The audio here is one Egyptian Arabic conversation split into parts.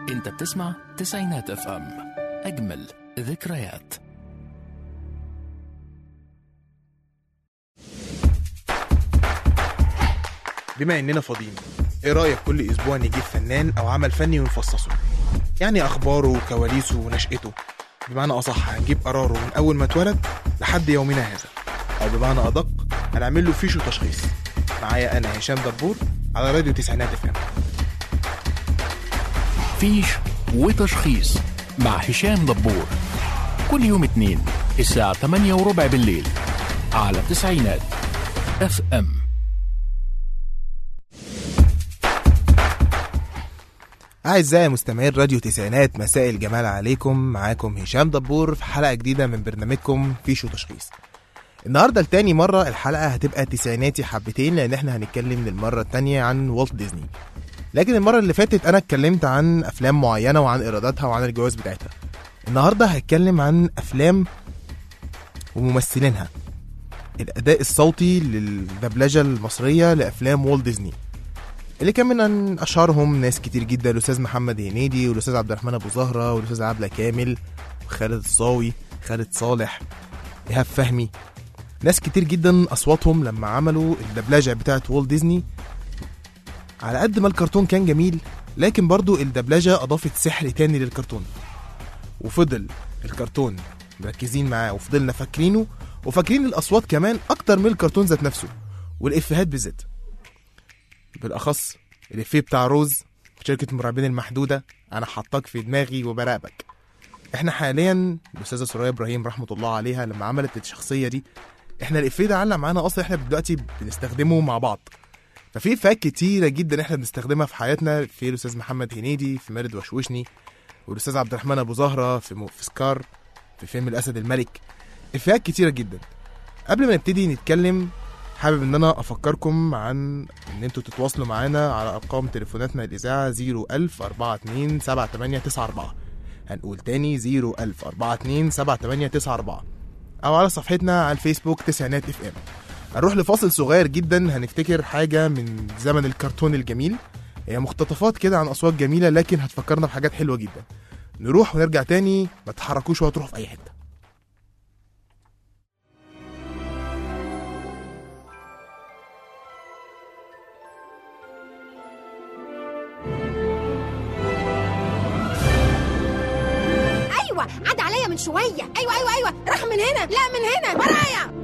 انت بتسمع تسعينات اف ام اجمل ذكريات بما اننا فاضيين ايه رايك كل اسبوع نجيب فنان او عمل فني ونفصصه يعني اخباره وكواليسه ونشأته بمعنى اصح هنجيب قراره من اول ما اتولد لحد يومنا هذا او بمعنى ادق هنعمل له فيش وتشخيص معايا انا هشام دبور على راديو تسعينات اف ام فيش وتشخيص مع هشام دبور كل يوم اثنين الساعة 8 وربع بالليل على تسعينات اف ام أعزائي مستمعين راديو تسعينات مساء الجمال عليكم معاكم هشام دبور في حلقة جديدة من برنامجكم فيش وتشخيص النهاردة لتاني مرة الحلقة هتبقى تسعيناتي حبتين لأن احنا هنتكلم للمرة التانية عن والت ديزني لكن المرة اللي فاتت أنا اتكلمت عن أفلام معينة وعن إيراداتها وعن الجواز بتاعتها النهاردة هتكلم عن أفلام وممثلينها الأداء الصوتي للدبلجة المصرية لأفلام والت ديزني اللي كان من اشهرهم ناس كتير جدا الاستاذ محمد هنيدي والاستاذ عبد الرحمن ابو زهره والاستاذ عبله كامل وخالد الصاوي خالد صالح ايهاب فهمي ناس كتير جدا اصواتهم لما عملوا الدبلجه بتاعت والت ديزني على قد ما الكرتون كان جميل لكن برضو الدبلجه اضافت سحر تاني للكرتون وفضل الكرتون مركزين معاه وفضلنا فاكرينه وفاكرين الاصوات كمان اكتر من الكرتون ذات نفسه والافيهات بالذات بالاخص الافيه بتاع روز في شركه المرعبين المحدوده انا حطاك في دماغي وبراقبك احنا حاليا الاستاذه سوريا ابراهيم رحمه الله عليها لما عملت الشخصيه دي احنا الافيه ده علق معانا اصلا احنا دلوقتي بنستخدمه مع بعض ففي افيهات كتيره جدا احنا بنستخدمها في حياتنا في الاستاذ محمد هنيدي في مارد وشوشني والاستاذ عبد الرحمن ابو زهره في, م... في سكار في فيلم الاسد الملك افيهات كتيره جدا قبل ما نبتدي نتكلم حابب ان انا افكركم عن ان انتوا تتواصلوا معانا على ارقام تليفوناتنا الاذاعه 01000 42 7894 هنقول تاني 01000 42 7894 او على صفحتنا على الفيسبوك تسعينات اف ام هنروح لفاصل صغير جدا هنفتكر حاجه من زمن الكرتون الجميل هي مقتطفات كده عن اصوات جميله لكن هتفكرنا بحاجات حلوه جدا نروح ونرجع تاني ما تتحركوش ولا تروحوا في اي حته ايوه عدى عليا من شويه ايوه ايوه ايوه راح من هنا لا من هنا ورايا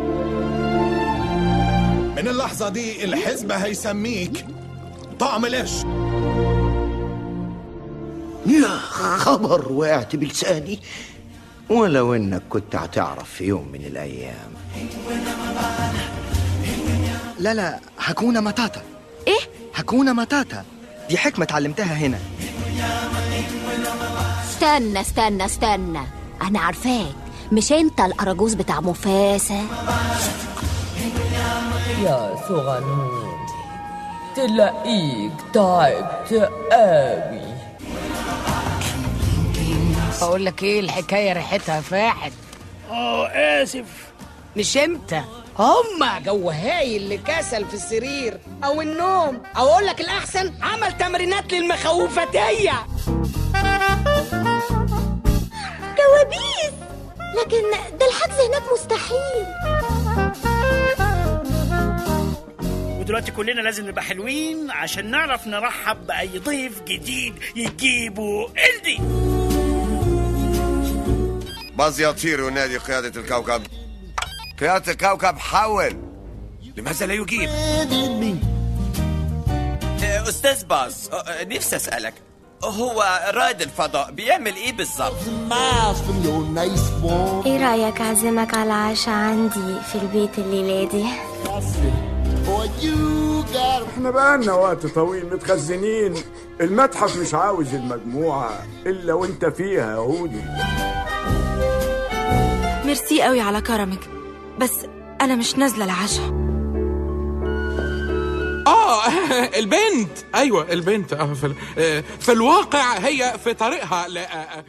من اللحظة دي الحزب هيسميك طعم القش يا خبر وقعت بلساني ولو انك كنت هتعرف في يوم من الايام لا لا هكونا ماتاتا ايه هكونا ماتاتا دي حكمة اتعلمتها هنا استنى استنى استنى انا عارفاك مش انت الاراجوز بتاع مفاسة يا صغنون تلاقيك تعبت قوي بقول لك ايه الحكايه ريحتها فاحت اه اسف مش انت هما جو هايل اللي كسل في السرير او النوم او اقول لك الاحسن عمل تمرينات للمخوفتيه كوابيس لكن ده الحجز هناك مستحيل ودلوقتي كلنا لازم نبقى حلوين عشان نعرف نرحب بأي ضيف جديد يجيبه إلدي باز يطير ينادي قيادة الكوكب قيادة الكوكب حول لماذا لا يجيب؟ أستاذ باز أه، نفسي أسألك هو رائد الفضاء بيعمل إيه بالظبط؟ ايه رأيك اعزمك على عشاء عندي في البيت الليلة دي احنا بقالنا وقت طويل متخزنين المتحف مش عاوز المجموعة إلا وانت فيها يا هودي ميرسي قوي على كرمك بس انا مش نازله العشاء اه البنت ايوه البنت اه في, ال- آه، في الواقع هي في طريقها ل... آه،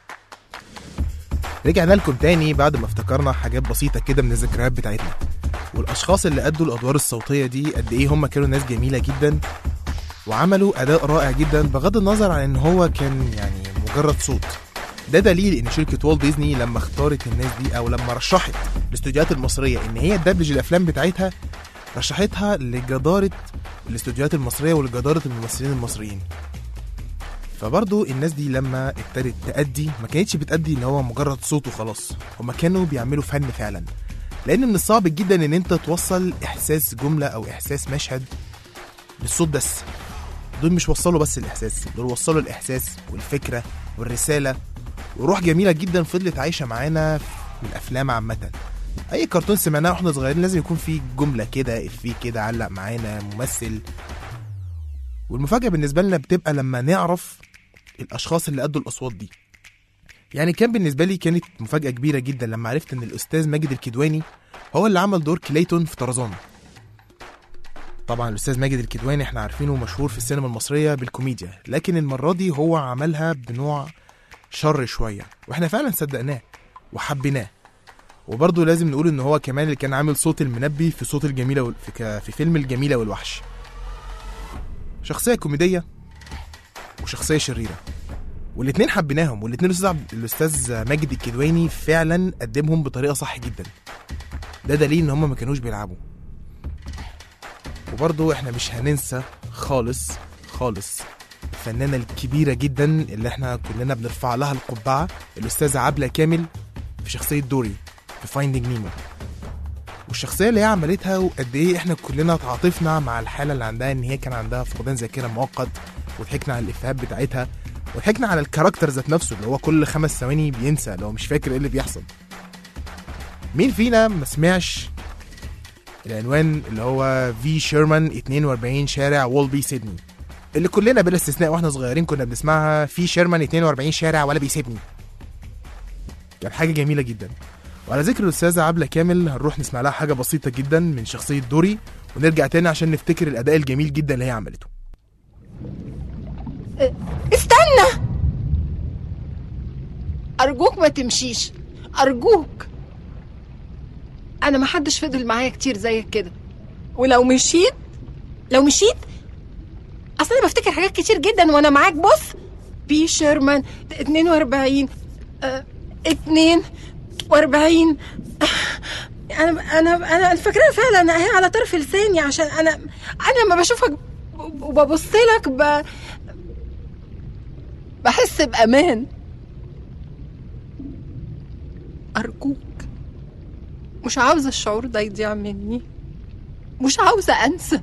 رجعنا لكم تاني بعد ما افتكرنا حاجات بسيطة كده من الذكريات بتاعتنا والاشخاص اللي ادوا الادوار الصوتيه دي قد ايه هم كانوا ناس جميله جدا وعملوا اداء رائع جدا بغض النظر عن ان هو كان يعني مجرد صوت ده دليل ان شركه والت ديزني لما اختارت الناس دي او لما رشحت الاستوديوهات المصريه ان هي تدبلج الافلام بتاعتها رشحتها لجداره الاستوديوهات المصريه ولجداره الممثلين المصريين فبرضو الناس دي لما ابتدت تأدي ما كانتش بتأدي ان هو مجرد صوت وخلاص هما كانوا بيعملوا فن فعلا لان من الصعب جدا ان انت توصل احساس جمله او احساس مشهد بالصوت بس دول مش وصلوا بس الاحساس دول وصلوا الاحساس والفكره والرساله وروح جميله جدا فضلت عايشه معانا في الافلام عامه اي كرتون سمعناه واحنا صغيرين لازم يكون فيه جمله كده افيه كده علق معانا ممثل والمفاجاه بالنسبه لنا بتبقى لما نعرف الاشخاص اللي ادوا الاصوات دي يعني كان بالنسبه لي كانت مفاجاه كبيره جدا لما عرفت ان الاستاذ ماجد الكدواني هو اللي عمل دور كليتون في طرزان طبعا الاستاذ ماجد الكدواني احنا عارفينه مشهور في السينما المصريه بالكوميديا لكن المره دي هو عملها بنوع شر شويه واحنا فعلا صدقناه وحبيناه وبرضه لازم نقول ان هو كمان اللي كان عامل صوت المنبي في صوت الجميله وال... في, ك... في فيلم الجميله والوحش شخصيه كوميديه وشخصيه شريره والاتنين حبيناهم والاتنين الاستاذ عبد... الاستاذ ماجد الكدواني فعلا قدمهم بطريقه صح جدا ده دليل ان هم ما كانوش بيلعبوا وبرضه احنا مش هننسى خالص خالص الفنانه الكبيره جدا اللي احنا كلنا بنرفع لها القبعه الاستاذه عبله كامل في شخصيه دوري في فايندينج نيمو والشخصيه اللي هي عملتها وقد ايه احنا كلنا تعاطفنا مع الحاله اللي عندها ان هي كان عندها فقدان ذاكره مؤقت وضحكنا على الافيهات بتاعتها وضحكنا على الكاركتر ذات نفسه اللي هو كل خمس ثواني بينسى اللي هو مش فاكر ايه اللي بيحصل مين فينا ما سمعش العنوان اللي هو في شيرمان 42 شارع وولبي سيدني اللي كلنا بلا استثناء واحنا صغيرين كنا بنسمعها في شيرمان 42 شارع ولا بيسيبني كان حاجه جميله جدا وعلى ذكر الاستاذه عبله كامل هنروح نسمع لها حاجه بسيطه جدا من شخصيه دوري ونرجع تاني عشان نفتكر الاداء الجميل جدا اللي هي عملته استنى أرجوك ما تمشيش أرجوك أنا ما حدش فضل معايا كتير زيك كده ولو مشيت لو مشيت أصل أنا بفتكر حاجات كتير جدا وأنا معاك بص بي شيرمان 42 آه، 42 انا انا انا فاكراها فعلا هي على طرف لساني عشان انا انا لما بشوفك وببص لك ب... بحس بامان ارجوك مش عاوزه الشعور ده يضيع مني مش عاوزه انسى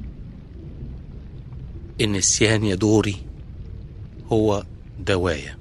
النسيان يا دوري هو دوايا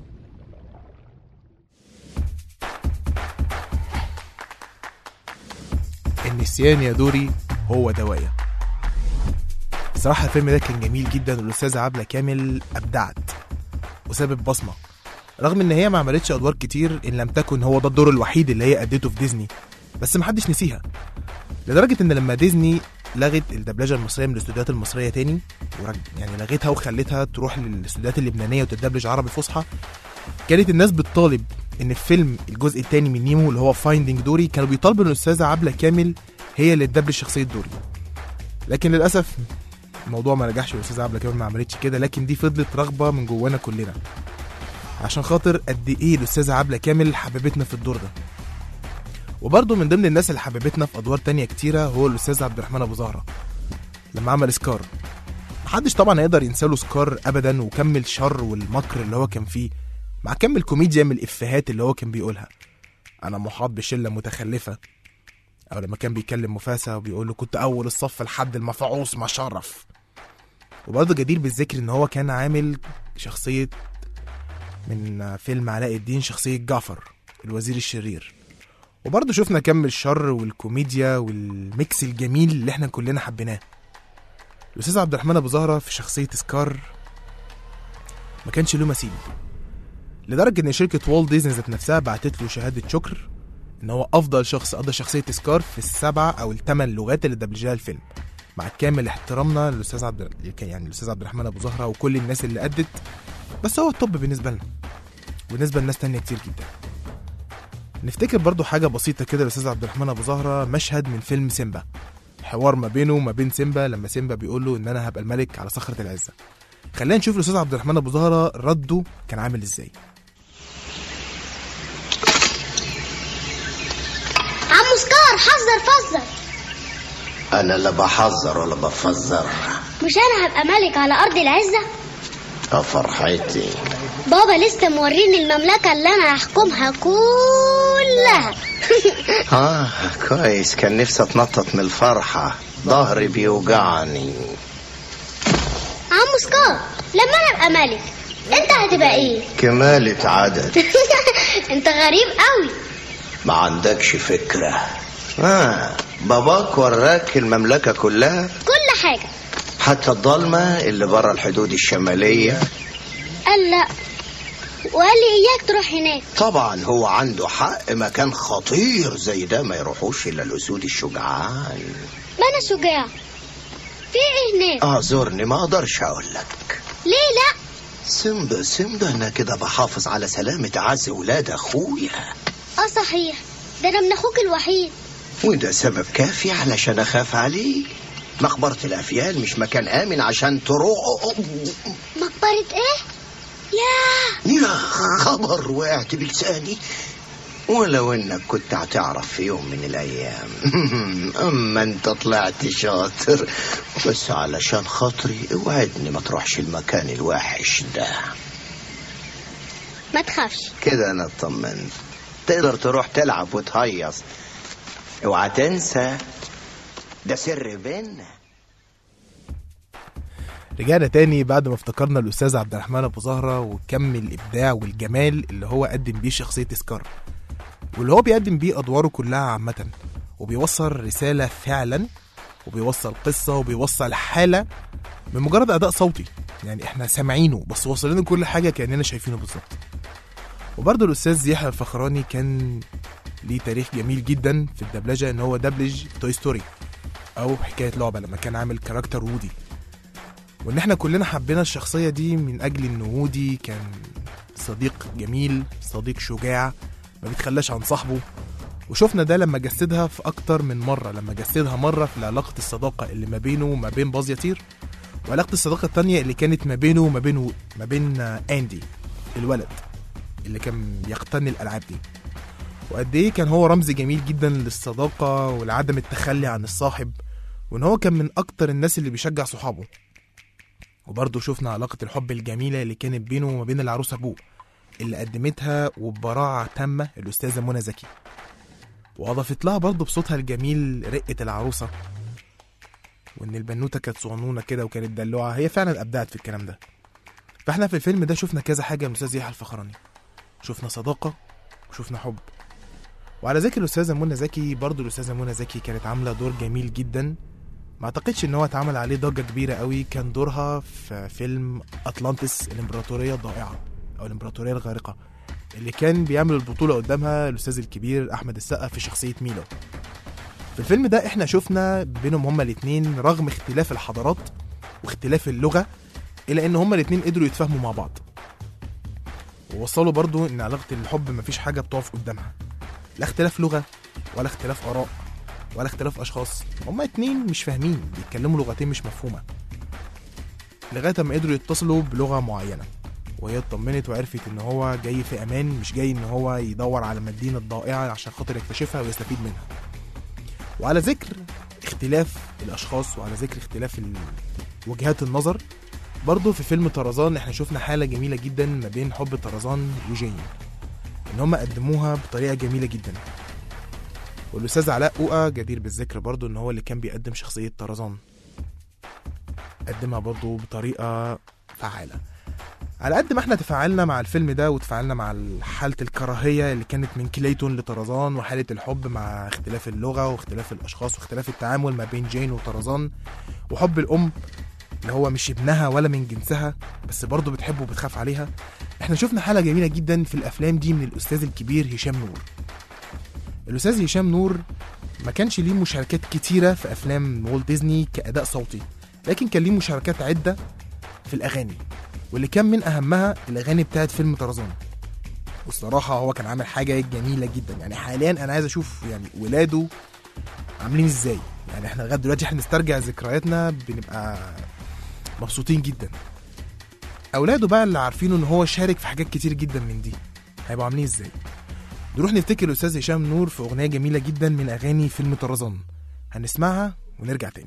النسيان يا دوري هو دوايا بصراحة الفيلم ده كان جميل جدا والأستاذة عبلة كامل أبدعت وسابت بصمة رغم إن هي ما عملتش أدوار كتير إن لم تكن هو ده الدور الوحيد اللي هي أديته في ديزني بس محدش نسيها لدرجة إن لما ديزني لغت الدبلجة المصرية من الاستوديوهات المصرية تاني ورج... يعني لغتها وخلتها تروح للاستوديوهات اللبنانية وتدبلج عربي فصحى كانت الناس بتطالب ان في فيلم الجزء الثاني من نيمو اللي هو فايندينج دوري كانوا بيطالبوا ان الاستاذه عبله كامل هي اللي تدبلج شخصيه دوري لكن للاسف الموضوع ما نجحش والاستاذه عبله كامل ما عملتش كده لكن دي فضلت رغبه من جوانا كلنا عشان خاطر قد ايه الاستاذه عبله كامل حببتنا في الدور ده وبرضه من ضمن الناس اللي حببتنا في ادوار تانية كتيره هو الاستاذ عبد الرحمن ابو زهره لما عمل سكار محدش طبعا هيقدر ينسى له سكار ابدا وكم الشر والمكر اللي هو كان فيه مع كم الكوميديا من الافيهات اللي هو كان بيقولها انا محاط بشله متخلفه او لما كان بيكلم مفاسة وبيقول له كنت اول الصف لحد المفعوص ما شرف وبرضه جدير بالذكر ان هو كان عامل شخصيه من فيلم علاء الدين شخصيه جعفر الوزير الشرير وبرضه شفنا كم الشر والكوميديا والميكس الجميل اللي احنا كلنا حبيناه الاستاذ عبد الرحمن ابو زهره في شخصيه سكار ما كانش له مثيل لدرجه ان شركه والت ديزني ذات نفسها بعتت له شهاده شكر ان هو افضل شخص ادى شخصيه سكار في السبع او الثمان لغات اللي دبلجها الفيلم مع كامل احترامنا للاستاذ عبد يعني الاستاذ عبد الرحمن ابو زهره وكل الناس اللي ادت بس هو الطب بالنسبه لنا بالنسبه لناس تانية كتير جدا نفتكر برضو حاجة بسيطة كده للأستاذ عبد الرحمن أبو زهرة مشهد من فيلم سيمبا حوار ما بينه وما بين سيمبا لما سيمبا بيقول له إن أنا هبقى الملك على صخرة العزة خلينا نشوف الأستاذ عبد الرحمن أبو زهرة رده كان عامل إزاي عمو سكار حذر فزر انا لا بحذر ولا بفزر مش انا هبقى ملك على ارض العزه يا فرحتي بابا لسه موريني المملكه اللي انا هحكمها كلها اه كويس كان نفسي اتنطط من الفرحة ظهري بيوجعني عمو سكار لما انا ابقى ملك انت هتبقى ايه كمالة عدد انت غريب قوي ما عندكش فكرة آه باباك وراك المملكة كلها كل حاجه حتى الضلمة اللي بره الحدود الشمالية قال لا وقال لي اياك تروح هناك طبعا هو عنده حق مكان خطير زي ده ما يروحوش الا الاسود الشجعان ما انا شجاع في ايه هناك اعذرني ما اقدرش اقول لك ليه لا سيمبا سيمبا انا كده بحافظ على سلامة عز ولاد اخويا اه صحيح ده انا من اخوك الوحيد وده سبب كافي علشان اخاف عليه مقبرة الافيال مش مكان امن عشان تروح مقبره ايه يا يا خبر وقعت بلساني ولو انك كنت هتعرف في يوم من الايام اما انت طلعت شاطر بس علشان خاطري اوعدني ما تروحش المكان الوحش ده ما تخافش كده انا اطمنت تقدر تروح تلعب وتهيص اوعى تنسى ده سر بينا رجعنا تاني بعد ما افتكرنا الأستاذ عبد الرحمن أبو زهرة وكم الإبداع والجمال اللي هو قدم بيه شخصية سكار واللي هو بيقدم بيه أدواره كلها عامة وبيوصل رسالة فعلا وبيوصل قصة وبيوصل حالة من مجرد أداء صوتي يعني احنا سامعينه بس وصل لنا كل حاجة كأننا شايفينه بالظبط وبرضه الأستاذ يحيى الفخراني كان ليه تاريخ جميل جدا في الدبلجة إن هو دبلج توي ستوري أو حكاية لعبة لما كان عامل كاركتر وودي وان احنا كلنا حبينا الشخصيه دي من اجل ان وودي كان صديق جميل صديق شجاع ما بيتخلاش عن صاحبه وشفنا ده لما جسدها في اكتر من مره لما جسدها مره في علاقه الصداقه اللي ما بينه وما بين باز يطير وعلاقه الصداقه التانية اللي كانت ما بينه وما بين ما بين اندي الولد اللي كان بيقتني الالعاب دي وقد ايه كان هو رمز جميل جدا للصداقه ولعدم التخلي عن الصاحب وان هو كان من اكتر الناس اللي بيشجع صحابه وبرضه شفنا علاقة الحب الجميلة اللي كانت بينه وما بين العروسة أبوه اللي قدمتها وببراعة تامة الأستاذة منى زكي وأضافت لها برضه بصوتها الجميل رقة العروسة وإن البنوتة كانت صغنونة كده وكانت دلوعة هي فعلا أبدعت في الكلام ده فإحنا في الفيلم ده شفنا كذا حاجة من الأستاذ يحيى الفخراني شفنا صداقة وشفنا حب وعلى ذكر الأستاذة منى زكي برضه الأستاذة منى زكي كانت عاملة دور جميل جدا ما اعتقدش ان هو اتعمل عليه ضجه كبيره قوي كان دورها في فيلم اطلانتس الامبراطوريه الضائعه او الامبراطوريه الغارقه اللي كان بيعمل البطوله قدامها الاستاذ الكبير احمد السقا في شخصيه ميلو في الفيلم ده احنا شفنا بينهم هما الاتنين رغم اختلاف الحضارات واختلاف اللغه الا ان هما الاتنين قدروا يتفاهموا مع بعض ووصلوا برضو ان علاقه الحب مفيش حاجه بتقف قدامها لا اختلاف لغه ولا اختلاف اراء ولا اختلاف اشخاص هما اتنين مش فاهمين بيتكلموا لغتين مش مفهومه لغايه ما قدروا يتصلوا بلغه معينه وهي اطمنت وعرفت ان هو جاي في امان مش جاي ان هو يدور على المدينه الضائعه عشان خاطر يكتشفها ويستفيد منها وعلى ذكر اختلاف الاشخاص وعلى ذكر اختلاف ال- وجهات النظر برضه في فيلم طرزان احنا شفنا حاله جميله جدا ما بين حب طرزان وجين ان هم قدموها بطريقه جميله جدا والاستاذ علاء اوقا جدير بالذكر برضه ان هو اللي كان بيقدم شخصيه طرزان قدمها برضه بطريقه فعاله على قد ما احنا تفاعلنا مع الفيلم ده وتفاعلنا مع حالة الكراهية اللي كانت من كليتون لطرزان وحالة الحب مع اختلاف اللغة واختلاف الأشخاص واختلاف التعامل ما بين جين وطرزان وحب الأم اللي هو مش ابنها ولا من جنسها بس برضه بتحبه وبتخاف عليها احنا شفنا حالة جميلة جدا في الأفلام دي من الأستاذ الكبير هشام نور الأستاذ هشام نور ما كانش ليه مشاركات كتيرة في أفلام والت ديزني كأداء صوتي لكن كان ليه مشاركات عدة في الأغاني واللي كان من أهمها الأغاني بتاعت فيلم طرزان والصراحه هو كان عامل حاجه جميله جدا يعني حاليا انا عايز اشوف يعني ولاده عاملين ازاي يعني احنا لغايه دلوقتي احنا نسترجع ذكرياتنا بنبقى مبسوطين جدا اولاده بقى اللي عارفينه ان هو شارك في حاجات كتير جدا من دي هيبقوا عاملين ازاي نروح نفتكر الاستاذ هشام نور في اغنيه جميله جدا من اغاني فيلم طرزان هنسمعها ونرجع تاني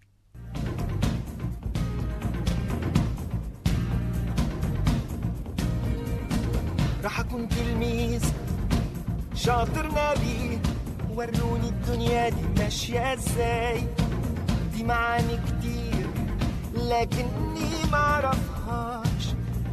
راح اكون تلميذ شاطر نبي وروني الدنيا دي ماشية ازاي دي معاني كتير لكني معرفهاش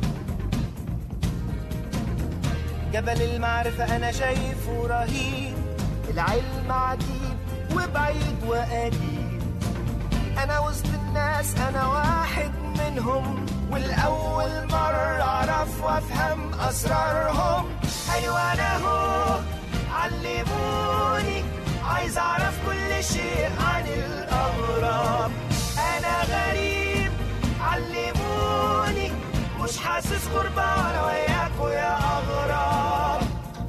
جبل المعرفة أنا شايفه رهيب العلم عجيب وبعيد وقريب أنا وسط الناس أنا واحد منهم والأول مرة أعرف وأفهم أسرارهم أيوة أنا هو علموني عايز أعرف كل شيء عن الأغراب أنا غريب علموني مش حاسس غربة وأنا وياكوا يا أغراب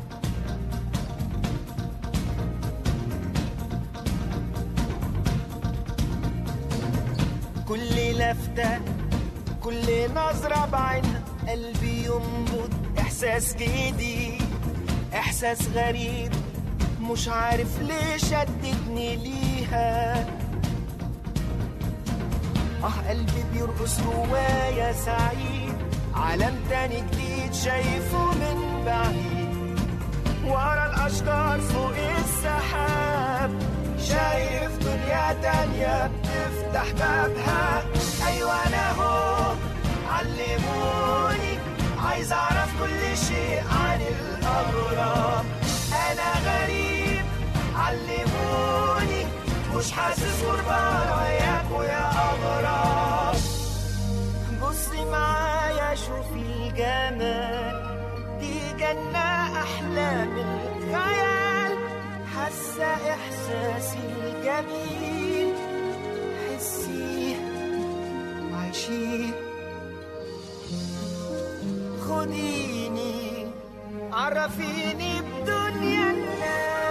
كل لفتة كل نظرة بعينها قلبي ينبض إحساس جديد إحساس غريب مش عارف ليه شددني ليها آه قلبي بيرقص جوايا سعيد عالم تاني جديد شايفه من بعيد ورا الأشجار فوق السحاب شايف دنيا تانية بتفتح بابها أيوة أنا هو علموني عايز أعرف كل شيء عن الأغراب أنا غريب علموني مش حاسس غربة أنا وياكوا يا أغراب بصي معايا شوفي الجمال دي جنة أحلى من الخيال حاسة إحساسي الجميل حسي عيشي خديني عرفيني بدنيا الناس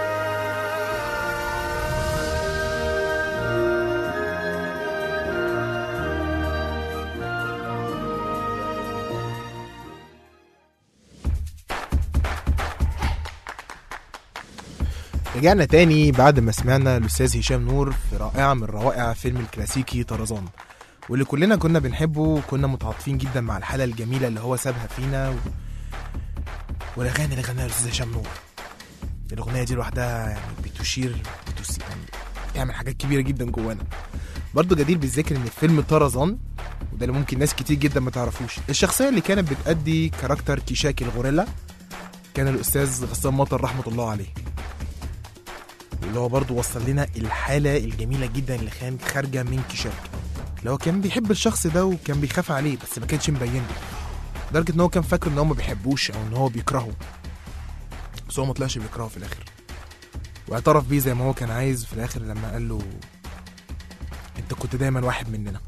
رجعنا تاني بعد ما سمعنا الاستاذ هشام نور في رائعه من روائع فيلم الكلاسيكي طرزان واللي كلنا كنا بنحبه وكنا متعاطفين جدا مع الحاله الجميله اللي هو سابها فينا و... والاغاني اللي غناها الاستاذ هشام نور الاغنيه دي لوحدها يعني بتشير بتس... يعني بتعمل حاجات كبيره جدا جوانا برضه جدير بالذكر ان في فيلم طرزان وده اللي ممكن ناس كتير جدا ما تعرفوش الشخصيه اللي كانت بتأدي كاركتر كيشاكي الغوريلا كان الاستاذ غسان مطر رحمه الله عليه اللي هو برضه وصل لنا الحالة الجميلة جدا اللي كانت خارجة من كيشاك اللي هو كان بيحب الشخص ده وكان بيخاف عليه بس ما كانش مبين له لدرجة ان هو كان فاكر ان هو ما بيحبوش او ان هو بيكرهه بس هو ما طلعش بيكرهه في الاخر واعترف بيه زي ما هو كان عايز في الاخر لما قال له انت كنت دايما واحد مننا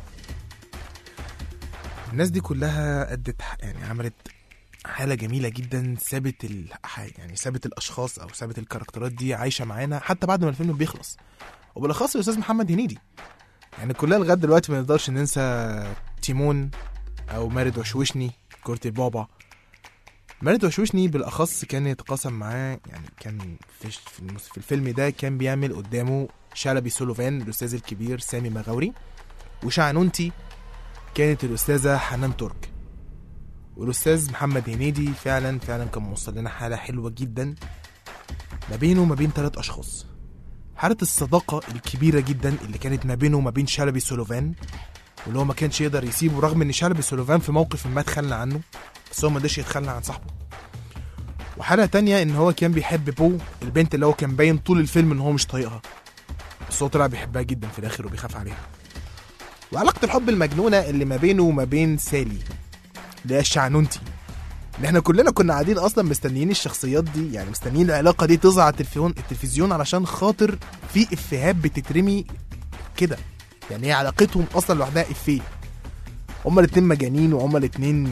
الناس دي كلها ادت يعني عملت حالة جميلة جدا سابت ال... يعني سابت الأشخاص أو سابت الكاركترات دي عايشة معانا حتى بعد ما الفيلم بيخلص وبالأخص الأستاذ محمد هنيدي يعني كلنا لغاية دلوقتي ما نقدرش ننسى تيمون أو مارد وشوشني كورتي البابا مارد وشوشني بالأخص كان يتقاسم معاه يعني كان في, في المس- في الفيلم ده كان بيعمل قدامه شلبي سولوفان الأستاذ الكبير سامي مغاوري وشعنونتي كانت الأستاذة حنان ترك والاستاذ محمد هنيدي فعلا فعلا كان موصل لنا حاله حلوه جدا ما بينه وما بين ثلاث اشخاص حاله الصداقه الكبيره جدا اللي كانت ما بينه وما بين شلبي سولوفان واللي هو ما كانش يقدر يسيبه رغم ان شلبي سولوفان في موقف ما تخلى عنه بس هو ما قدرش يتخلى عن صاحبه وحاله تانية ان هو كان بيحب بو البنت اللي هو كان باين طول الفيلم ان هو مش طايقها بس هو طلع بيحبها جدا في الاخر وبيخاف عليها وعلاقه الحب المجنونه اللي ما بينه وما بين سالي اللي هي الشعنونتي اللي احنا كلنا كنا قاعدين اصلا مستنيين الشخصيات دي يعني مستنيين العلاقه دي تظهر على التلفزيون التلفزيون علشان خاطر في افيهات بتترمي كده يعني هي علاقتهم اصلا لوحدها افيه هما الاتنين مجانين وهما الاتنين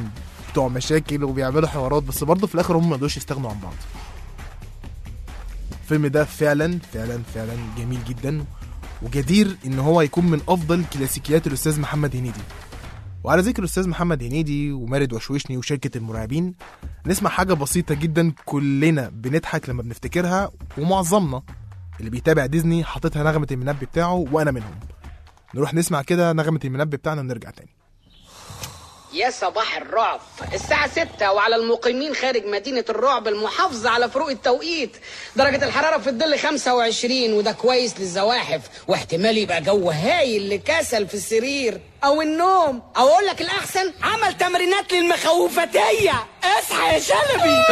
بتوع مشاكل وبيعملوا حوارات بس برضه في الاخر هم ما يقدروش يستغنوا عن بعض الفيلم ده فعلا فعلا فعلا جميل جدا وجدير ان هو يكون من افضل كلاسيكيات الاستاذ محمد هنيدي وعلى ذكر الاستاذ محمد هنيدي ومارد وشوشني وشركه المرعبين نسمع حاجه بسيطه جدا كلنا بنضحك لما بنفتكرها ومعظمنا اللي بيتابع ديزني حاططها نغمه المنبه بتاعه وانا منهم نروح نسمع كده نغمه المنبه بتاعنا ونرجع تاني يا صباح الرعب الساعة ستة وعلى المقيمين خارج مدينة الرعب المحافظة على فروق التوقيت درجة الحرارة في الظل 25 وده كويس للزواحف واحتمال يبقى جو هايل لكسل في السرير أو النوم أو أقول لك الأحسن عمل تمرينات للمخوفتية اصحى يا شلبي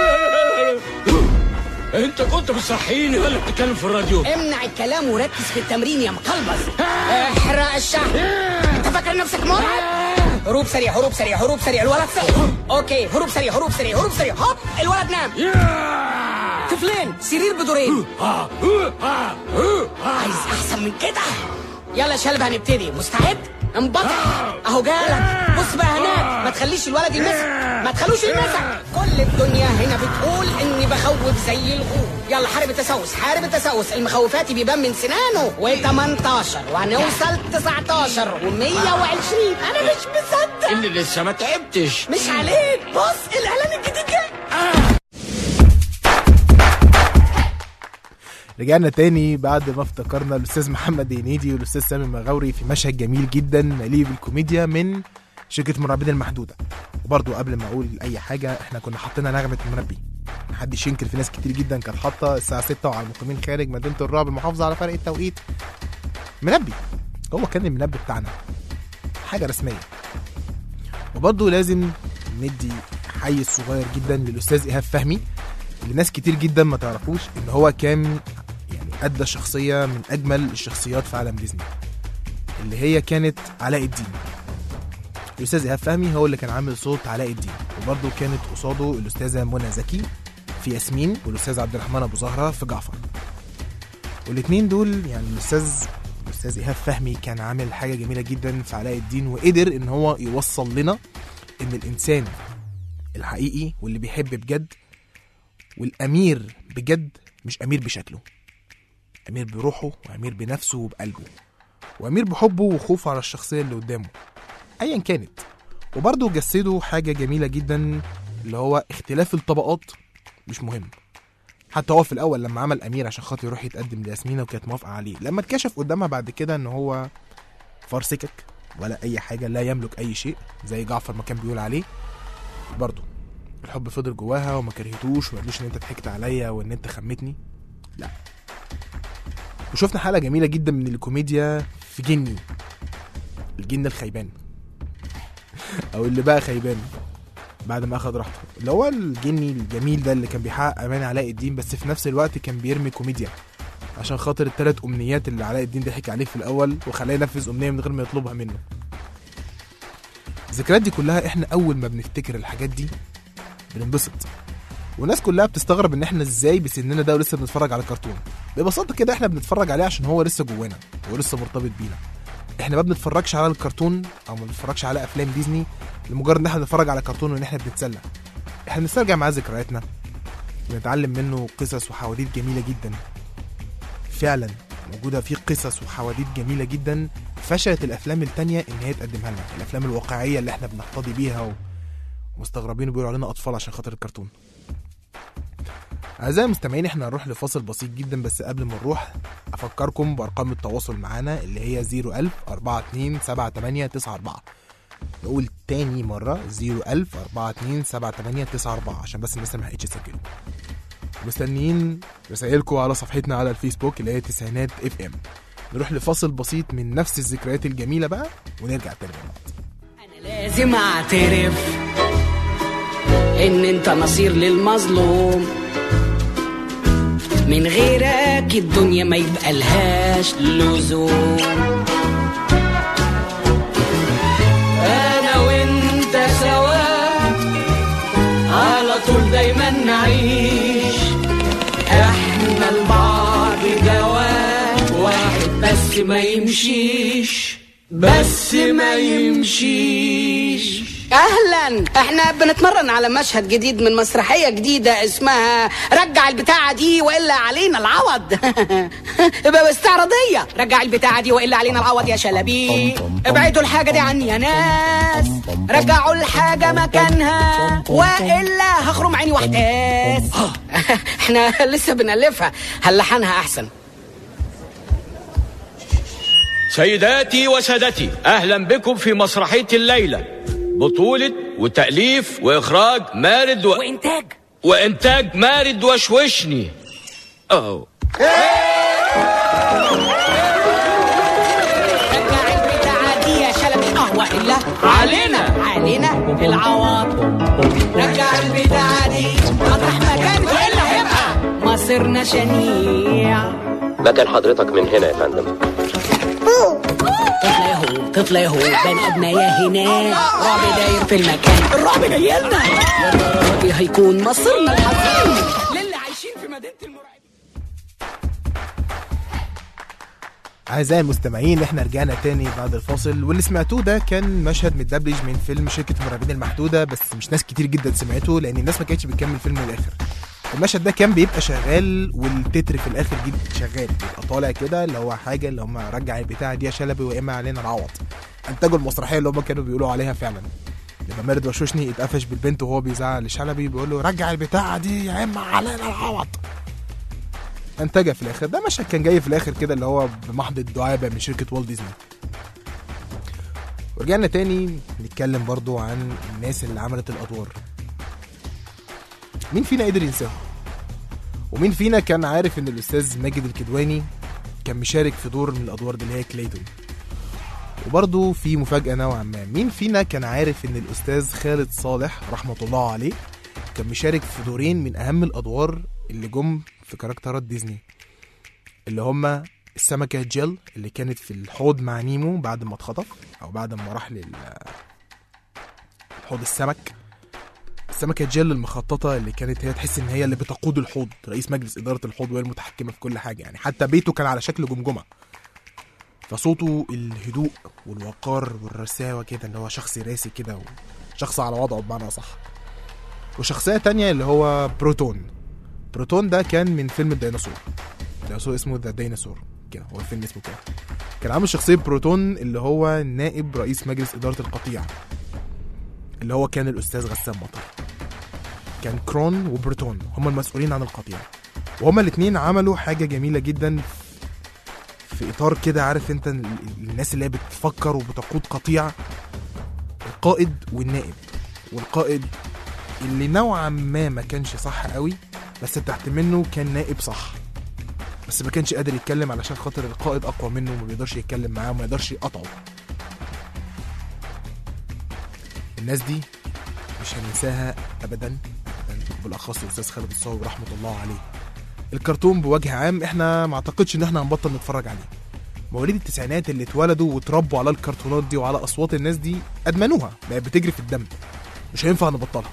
انت كنت بتصحيني ولا بتتكلم في الراديو امنع الكلام وركز في التمرين يا مقلبز احرق الشهر انت فاكر نفسك مرعب هروب سريع هروب سريع هروب سريع الولد سريع اوكي هروب سريع هروب سريع هروب سريع هوب الولد نام طفلين سرير بدورين عايز احسن من كده يلا يا شلب هنبتدي مستعد انبطح اهو جالك بص بقى هناك ما تخليش الولد يلمسك ما تخلوش يلمسك كل الدنيا هنا بتقول اني بخوف زي الغول يلا حارب التسوس حارب التسوس المخوفات بيبان من سنانه و18 وهنوصل 19 و120 انا مش مصدق اللي لسه ما تعبتش مش عليك بص الاعلان الجديد جاي رجعنا تاني بعد ما افتكرنا الاستاذ محمد هنيدي والاستاذ سامي المغاوري في مشهد جميل جدا مليء بالكوميديا من شركه مرعبين المحدوده وبرضه قبل ما اقول اي حاجه احنا كنا حاطين نغمه المنبه محدش ينكر في ناس كتير جدا كانت حاطه الساعه 6 وعلى المقيمين خارج مدينه الرعب المحافظه على فرق التوقيت منبه هو كان المنبه بتاعنا حاجه رسميه وبرضه لازم ندي حيز صغير جدا للاستاذ ايهاب فهمي اللي ناس كتير جدا ما تعرفوش ان هو كان يعني ادى شخصيه من اجمل الشخصيات في عالم ديزني اللي هي كانت علاء الدين الاستاذ ايهاب فهمي هو اللي كان عامل صوت علاء الدين وبرضه كانت قصاده الاستاذه منى زكي في ياسمين والاستاذ عبد الرحمن ابو زهره في جعفر والاثنين دول يعني الاستاذ الاستاذ ايهاب فهمي كان عامل حاجه جميله جدا في علاء الدين وقدر ان هو يوصل لنا ان الانسان الحقيقي واللي بيحب بجد والامير بجد مش امير بشكله امير بروحه وامير بنفسه وبقلبه وامير بحبه وخوفه على الشخصيه اللي قدامه ايا كانت وبرضه جسده حاجه جميله جدا اللي هو اختلاف الطبقات مش مهم حتى هو في الاول لما عمل امير عشان خاطر يروح يتقدم لياسمينه وكانت موافقه عليه لما اتكشف قدامها بعد كده ان هو فارسكك ولا اي حاجه لا يملك اي شيء زي جعفر ما كان بيقول عليه برضه الحب فضل جواها وما كرهتوش وما قالوش ان انت ضحكت عليا وان انت خمتني لا وشفنا حلقه جميله جدا من الكوميديا في جني الجن الخيبان او اللي بقى خيبان بعد ما اخد راحته اللي هو الجني الجميل ده اللي كان بيحقق امان علاء الدين بس في نفس الوقت كان بيرمي كوميديا عشان خاطر الثلاث امنيات اللي علاء الدين ضحك عليه في الاول وخلاه ينفذ امنيه من غير ما يطلبها منه الذكريات دي كلها احنا اول ما بنفتكر الحاجات دي بننبسط والناس كلها بتستغرب ان احنا ازاي بسننا ده ولسه بنتفرج على كرتون ببساطه كده احنا بنتفرج عليه عشان هو لسه جوانا هو لسه مرتبط بينا احنا ما بنتفرجش على الكرتون او ما بنتفرجش على افلام ديزني لمجرد ان احنا بنتفرج على كرتون وان احنا بنتسلى احنا بنسترجع معاه ذكرياتنا بنتعلم منه قصص وحواديت جميله جدا فعلا موجوده فيه قصص وحواديت جميله جدا فشلت الافلام التانية ان هي تقدمها لنا الافلام الواقعيه اللي احنا بنقتضي بيها و... ومستغربين وبيقولوا علينا اطفال عشان خاطر الكرتون اعزائي المستمعين احنا هنروح لفاصل بسيط جدا بس قبل ما نروح افكركم بارقام التواصل معانا اللي هي 01000 42 78 94 نقول تاني مرة 01000 42 78 94 عشان بس الناس اللي ما لحقتش تسجلوا مستنيين رسائلكم على صفحتنا على الفيسبوك اللي هي تسعينات اف ام نروح لفاصل بسيط من نفس الذكريات الجميلة بقى ونرجع تاني مع بعض لازم اعترف ان انت نصير للمظلوم من غيرك الدنيا ما يبقى لهاش لزوم انا وانت سوا على طول دايما نعيش احنا لبعض دواء واحد بس ما يمشيش بس ما يمشيش اهلا احنا بنتمرن على مشهد جديد من مسرحيه جديده اسمها رجع البتاعه دي والا علينا العوض بقى استعراضيه رجع البتاعه دي والا علينا العوض يا شلبي ابعدوا الحاجه دي عني يا ناس رجعوا الحاجه مكانها والا هخرم عيني واحتاس احنا لسه بنالفها هنلحنها احسن سيداتي وسادتي اهلا بكم في مسرحيه الليله بطوله وتاليف واخراج مارد و... وانتاج وانتاج مارد وشوشني اوه رجع البتاعه دي يا شلبي اه والا علينا علينا العوض رجع البتاعه دي مطرح مكان والا هيبقى مصيرنا شنيع مكان حضرتك من هنا يا فندم طفلة يهو طفلة يهو بني ادم يا هنا رعب داير في المكان الرعب جايلنا يا ترى دي هيكون مصيرنا الحزين للي عايشين في مدينة المرعب أعزائي المستمعين احنا رجعنا تاني بعد الفاصل واللي سمعتوه ده كان مشهد متدبلج من فيلم شركة المرعبين المحدودة بس مش ناس كتير جدا سمعته لأن الناس ما كانتش بتكمل الفيلم للآخر المشهد ده كان بيبقى شغال والتتر في الآخر جدا شغال بيبقى طالع كده اللي هو حاجة اللي هم رجع البتاعة دي يا شلبي وإما علينا العوض انتجوا المسرحية اللي هم كانوا بيقولوا عليها فعلا لما مارد وشوشني اتقفش بالبنت وهو بيزعق لشلبي بيقول له رجع البتاعة دي يا إما علينا العوض انتجها في الاخر ده مشهد كان جاي في الاخر كده اللي هو بمحض الدعابه من شركه والت ديزني ورجعنا تاني نتكلم برضو عن الناس اللي عملت الادوار مين فينا قدر ينساهم ومين فينا كان عارف ان الاستاذ ماجد الكدواني كان مشارك في دور من الادوار دي اللي هي كليتون وبرضه في مفاجأة نوعا ما مين فينا كان عارف ان الاستاذ خالد صالح رحمة الله عليه كان مشارك في دورين من اهم الادوار اللي جم في كاركترات ديزني اللي هما السمكة جيل اللي كانت في الحوض مع نيمو بعد ما اتخطف او بعد ما راح لل حوض السمك السمكة جيل المخططة اللي كانت هي تحس ان هي اللي بتقود الحوض رئيس مجلس ادارة الحوض وهي المتحكمة في كل حاجة يعني حتى بيته كان على شكل جمجمة فصوته الهدوء والوقار والرساوة كده اللي هو شخص راسي كده وشخص على وضعه بمعنى صح وشخصية تانية اللي هو بروتون بروتون ده كان من فيلم الديناصور الديناصور اسمه ذا ديناصور كده هو الفيلم اسمه كده كان عامل شخصية بروتون اللي هو نائب رئيس مجلس إدارة القطيع اللي هو كان الأستاذ غسان مطر كان كرون وبروتون هما المسؤولين عن القطيع وهما الاتنين عملوا حاجة جميلة جدا في إطار كده عارف انت ال- ال- الناس اللي هي بتفكر وبتقود قطيع القائد والنائب والقائد اللي نوعا ما ما كانش صح قوي بس تحت منه كان نائب صح بس ما كانش قادر يتكلم علشان خاطر القائد اقوى منه وما بيقدرش يتكلم معاه وما يقدرش يقطعه الناس دي مش هننساها ابدا أبداً. بالاخص الاستاذ خالد الصاوي رحمه الله عليه الكرتون بوجه عام احنا ما اعتقدش ان احنا هنبطل نتفرج عليه مواليد التسعينات اللي اتولدوا واتربوا على الكرتونات دي وعلى اصوات الناس دي ادمنوها بقت بتجري في الدم مش هينفع نبطلها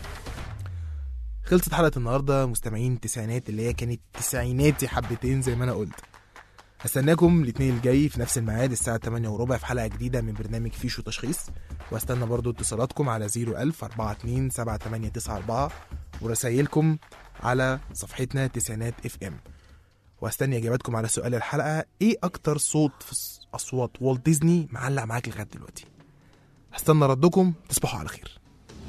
خلصت حلقه النهارده مستمعين التسعينات اللي هي كانت تسعيناتي حبتين زي ما انا قلت هستناكم الاثنين الجاي في نفس الميعاد الساعة 8 وربع في حلقة جديدة من برنامج فيشو تشخيص واستنى برضو اتصالاتكم على 01000 42 7894 ورسايلكم على صفحتنا تسعينات اف ام واستني اجاباتكم على سؤال الحلقة ايه اكتر صوت في ص- اصوات والت ديزني معلق معاك لغاية دلوقتي هستنى ردكم تصبحوا على خير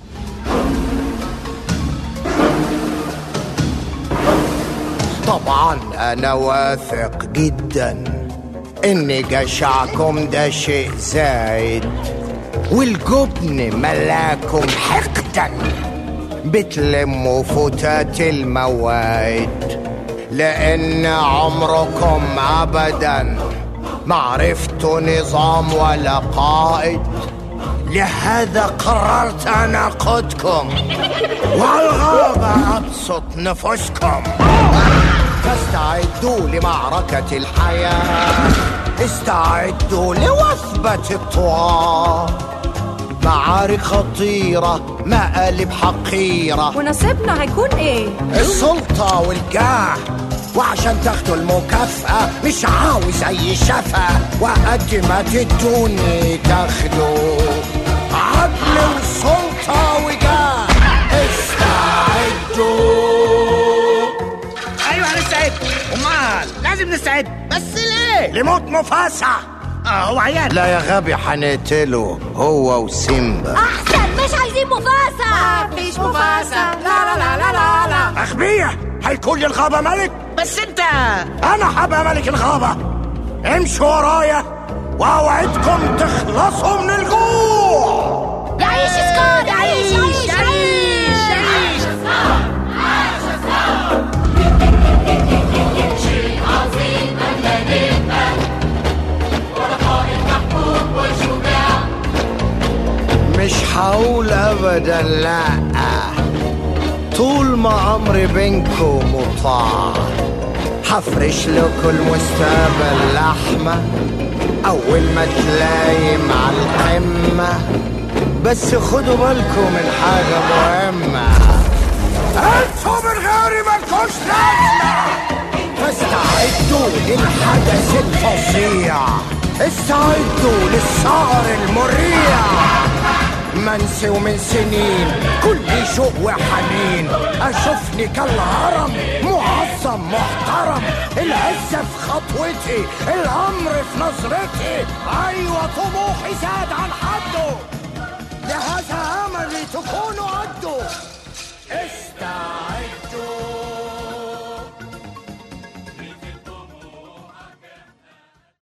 طبعا انا واثق جدا ان جشعكم ده شيء زايد والجبن ملاكم حقدا بتلموا فتات المواد لان عمركم ابدا ما عرفتوا نظام ولا قائد لهذا قررت ان اقودكم والغابة ابسط نفوسكم فاستعدوا لمعركة الحياة استعدوا لوثبة الطغاة معارك خطيرة مقالب حقيرة ونصيبنا هيكون ايه؟ السلطة والجاه وعشان تاخدوا المكافأة مش عاوز أي شفا وقد ما تدوني تاخدوا عدل وسلطة يموت مفاسة هو عيال لا يا غبي هنقتله هو وسيمبا احسن مش عايزين مفاسة مفيش مفاسة لا لا لا لا لا لا أغبية هيكون للغابة ملك بس انت أنا هبقى ملك الغابة امشوا ورايا وأوعدكم تخلصوا من الجوع يعيش سكار يعيش يعيش يعيش يعيش شيء عظيم أن نبقى ورقائق محبوب وشجاع مش هقول أبدا لأ طول ما عمري بينكم مطاع هفرش لكم المستقبل لحمة أول ما تلايم على القمة بس خدوا بالكم من حاجة مهمة انتوا من غيري مالكوش لازمة فاستعدوا للحدث الفظيع استعدوا للسهر المريع منسي ومن سنين كل شوق وحنين اشوفني كالهرم معظم محترم العزة في خطوتي الامر في نظرتي ايوه طموحي زاد عن حده لهذا املي تكونوا قده استعد